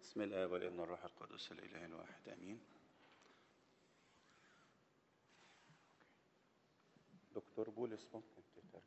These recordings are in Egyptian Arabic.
بسم الله والابن والروح القدس الاله الواحد امين دكتور بولس ممكن تترجم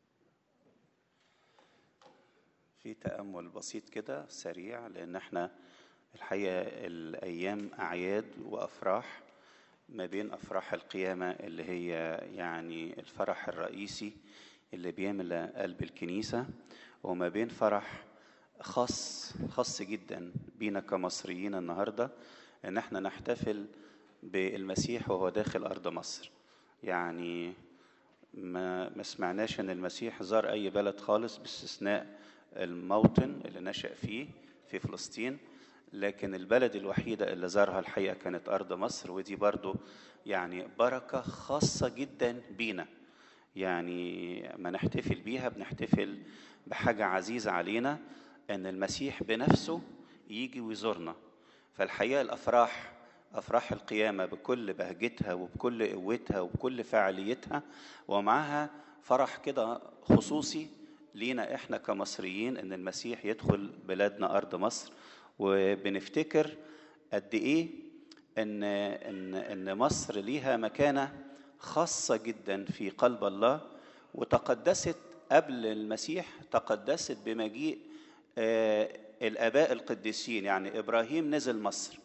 في تامل بسيط كده سريع لان احنا الحقيقه الايام اعياد وافراح ما بين افراح القيامه اللي هي يعني الفرح الرئيسي اللي بيملى قلب الكنيسه وما بين فرح خاص خاص جدا بينا كمصريين النهارده ان احنا نحتفل بالمسيح وهو داخل ارض مصر يعني ما ما سمعناش ان المسيح زار اي بلد خالص باستثناء الموطن اللي نشأ فيه في فلسطين لكن البلد الوحيدة اللي زارها الحقيقة كانت أرض مصر ودي برضو يعني بركة خاصة جدا بينا يعني ما نحتفل بيها بنحتفل بحاجة عزيزة علينا أن المسيح بنفسه يجي ويزورنا فالحقيقة الأفراح أفراح القيامة بكل بهجتها وبكل قوتها وبكل فعاليتها ومعها فرح كده خصوصي لينا احنا كمصريين ان المسيح يدخل بلادنا ارض مصر وبنفتكر قد ايه ان ان ان مصر ليها مكانه خاصه جدا في قلب الله وتقدست قبل المسيح تقدست بمجيء آه الاباء القديسين يعني ابراهيم نزل مصر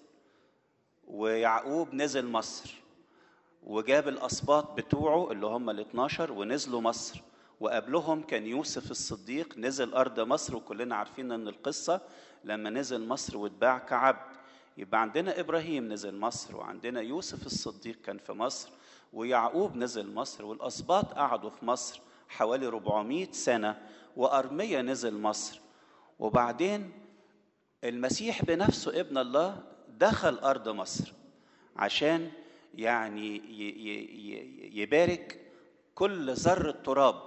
ويعقوب نزل مصر وجاب الاسباط بتوعه اللي هم ال 12 ونزلوا مصر وقبلهم كان يوسف الصديق نزل ارض مصر وكلنا عارفين ان القصه لما نزل مصر واتباع كعبد يبقى عندنا ابراهيم نزل مصر وعندنا يوسف الصديق كان في مصر ويعقوب نزل مصر والاسباط قعدوا في مصر حوالي 400 سنه وارميا نزل مصر وبعدين المسيح بنفسه ابن الله دخل ارض مصر عشان يعني يبارك كل ذره تراب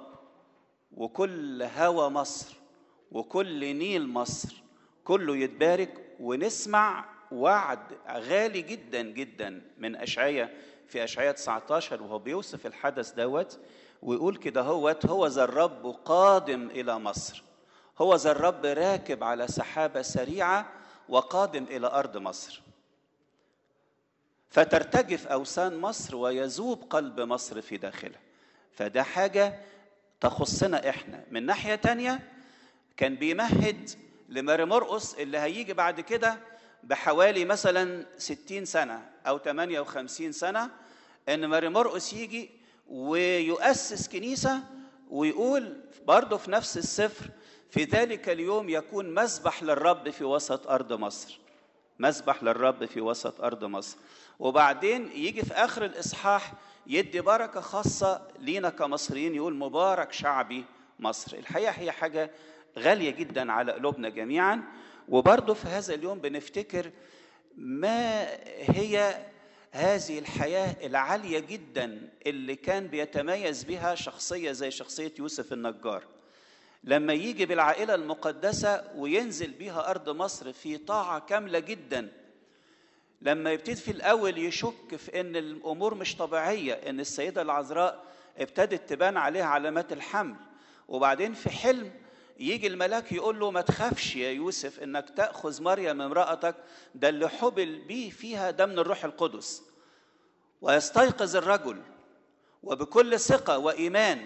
وكل هوى مصر وكل نيل مصر كله يتبارك ونسمع وعد غالي جدا جدا من اشعياء في اشعياء 19 وهو بيوصف الحدث دوت ويقول كده هوت هو ذا الرب قادم الى مصر هو ذا الرب راكب على سحابه سريعه وقادم الى ارض مصر فترتجف اوثان مصر ويذوب قلب مصر في داخلها فده حاجه تخصنا احنا من ناحيه تانية كان بيمهد لماري مرقس اللي هيجي بعد كده بحوالي مثلا 60 سنه او 58 سنه ان ماري مرقس يجي ويؤسس كنيسه ويقول برضه في نفس السفر في ذلك اليوم يكون مسبح للرب في وسط ارض مصر مسبح للرب في وسط ارض مصر وبعدين يجي في اخر الاصحاح يدي بركه خاصه لينا كمصريين يقول مبارك شعبي مصر الحقيقه هي حاجه غاليه جدا على قلوبنا جميعا وبرضه في هذا اليوم بنفتكر ما هي هذه الحياه العاليه جدا اللي كان بيتميز بها شخصيه زي شخصيه يوسف النجار لما يجي بالعائله المقدسه وينزل بيها ارض مصر في طاعه كامله جدا لما يبتدي في الاول يشك في ان الامور مش طبيعيه ان السيده العذراء ابتدت تبان عليها علامات الحمل وبعدين في حلم يجي الملاك يقول له ما تخافش يا يوسف انك تاخذ مريم امراتك ده اللي حبل بيه فيها ده من الروح القدس ويستيقظ الرجل وبكل ثقه وايمان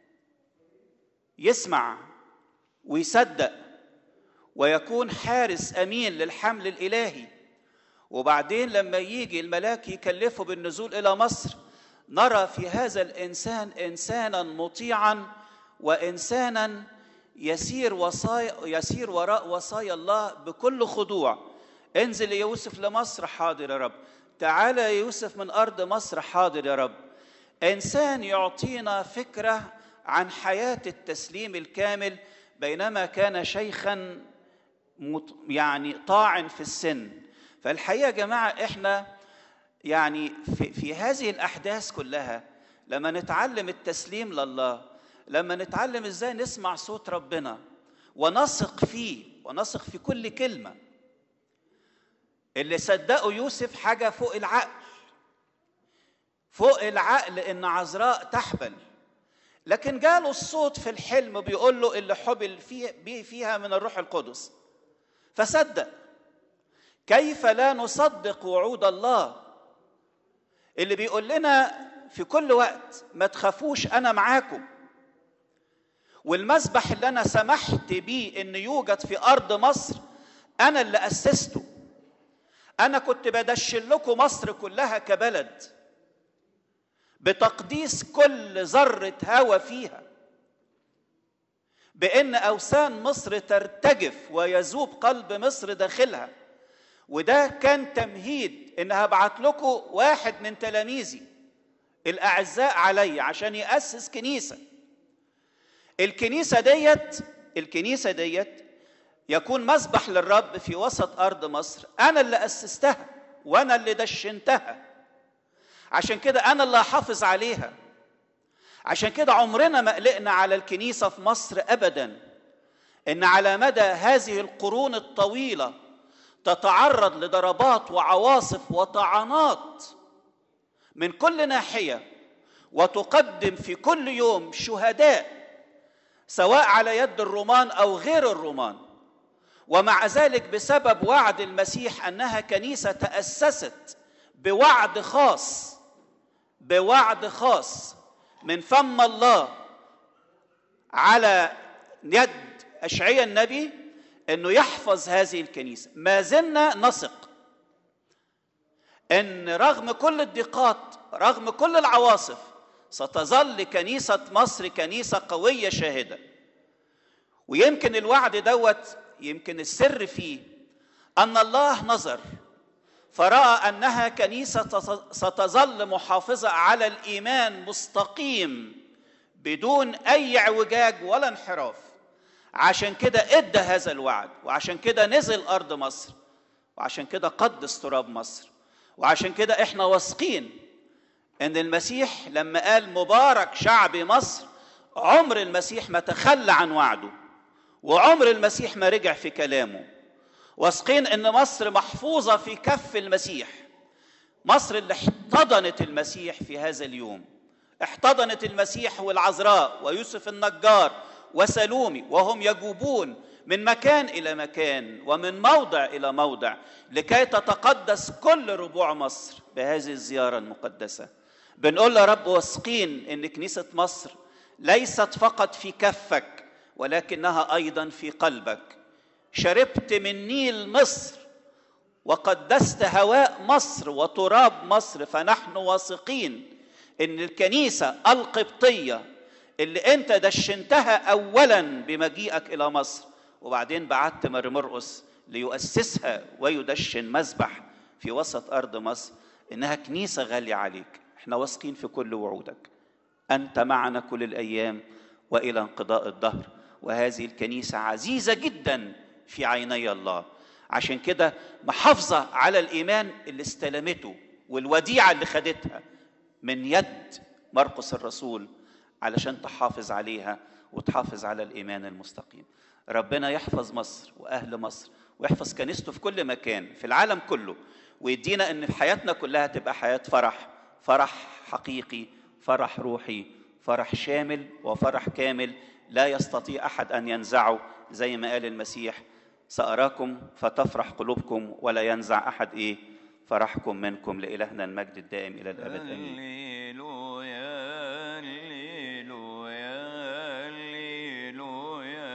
يسمع ويصدق ويكون حارس امين للحمل الالهي وبعدين لما يجي الملاك يكلفه بالنزول الى مصر نرى في هذا الانسان انسانا مطيعا وانسانا يسير وصايا يسير وراء وصايا الله بكل خضوع انزل يا يوسف لمصر حاضر يا رب تعالى يا يوسف من ارض مصر حاضر يا رب انسان يعطينا فكره عن حياه التسليم الكامل بينما كان شيخا يعني طاعن في السن فالحقيقه يا جماعه احنا يعني في, في هذه الاحداث كلها لما نتعلم التسليم لله لما نتعلم ازاي نسمع صوت ربنا ونثق فيه ونثق في كل كلمه اللي صدقوا يوسف حاجه فوق العقل فوق العقل ان عذراء تحبل لكن جاله الصوت في الحلم بيقول له اللي حبل فيه بيه فيها من الروح القدس فصدق كيف لا نصدق وعود الله اللي بيقول لنا في كل وقت ما تخافوش انا معاكم والمسبح اللي انا سمحت بيه ان يوجد في ارض مصر انا اللي اسسته انا كنت بدشن لكم مصر كلها كبلد بتقديس كل ذره هوى فيها بان اوثان مصر ترتجف ويذوب قلب مصر داخلها وده كان تمهيد ان هبعت لكم واحد من تلاميذي الاعزاء علي عشان ياسس كنيسه الكنيسه ديت الكنيسه ديت يكون مسبح للرب في وسط ارض مصر انا اللي اسستها وانا اللي دشنتها عشان كده انا اللي هحافظ عليها عشان كده عمرنا ما قلقنا على الكنيسه في مصر ابدا ان على مدى هذه القرون الطويله تتعرض لضربات وعواصف وطعنات من كل ناحيه وتقدم في كل يوم شهداء سواء على يد الرومان او غير الرومان ومع ذلك بسبب وعد المسيح انها كنيسه تاسست بوعد خاص بوعد خاص من فم الله على يد اشعياء النبي انه يحفظ هذه الكنيسه ما زلنا نثق ان رغم كل الضيقات رغم كل العواصف ستظل كنيسه مصر كنيسه قويه شاهده ويمكن الوعد دوت يمكن السر فيه ان الله نظر فراى انها كنيسه ستظل محافظه على الايمان مستقيم بدون اي اعوجاج ولا انحراف عشان كده ادى هذا الوعد وعشان كده نزل ارض مصر وعشان كده قدس تراب مصر وعشان كده احنا واثقين ان المسيح لما قال مبارك شعب مصر عمر المسيح ما تخلى عن وعده وعمر المسيح ما رجع في كلامه واثقين ان مصر محفوظه في كف المسيح مصر اللي احتضنت المسيح في هذا اليوم احتضنت المسيح والعذراء ويوسف النجار وسلومي وهم يجوبون من مكان الى مكان ومن موضع الى موضع لكي تتقدس كل ربوع مصر بهذه الزياره المقدسه بنقول يا رب واثقين ان كنيسه مصر ليست فقط في كفك ولكنها ايضا في قلبك شربت من نيل مصر وقدست هواء مصر وتراب مصر فنحن واثقين ان الكنيسه القبطيه اللي انت دشنتها اولا بمجيئك الى مصر وبعدين بعت مرمرقس ليؤسسها ويدشن مذبح في وسط ارض مصر انها كنيسه غاليه عليك احنا واثقين في كل وعودك انت معنا كل الايام والى انقضاء الدهر وهذه الكنيسه عزيزه جدا في عيني الله عشان كده محافظه على الايمان اللي استلمته والوديعه اللي خدتها من يد مرقس الرسول علشان تحافظ عليها وتحافظ على الايمان المستقيم ربنا يحفظ مصر واهل مصر ويحفظ كنيسته في كل مكان في العالم كله ويدينا ان في حياتنا كلها تبقى حياه فرح فرح حقيقي فرح روحي فرح شامل وفرح كامل لا يستطيع احد ان ينزعه زي ما قال المسيح ساراكم فتفرح قلوبكم ولا ينزع احد ايه فرحكم منكم لالهنا المجد الدائم الى الابد امين هللويا هللويا هللويا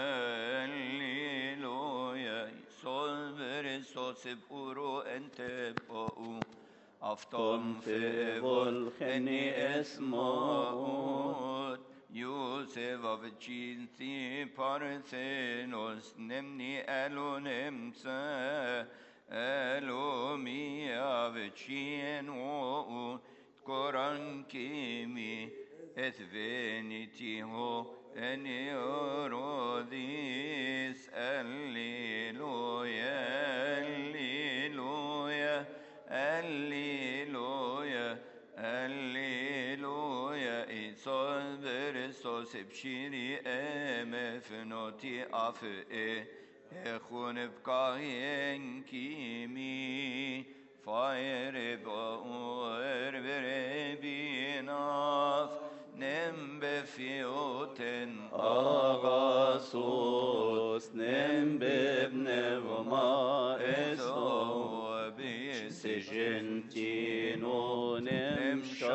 هللويا صبر صوصب أورو أنت بقو أفطم في volkeni اسموت يوسف av cinti parthenos nemni elonemsa elomi av cien o koran kimi et veniti ho eniorodis alleluia alleluia alleluia alleluia isober sos bshiri emefnoti afe اخون بقاين كيمي فاير بأور بربيناف نم بفيوتن اغاسوس نم بابن وما اسو سجنتين ونمشى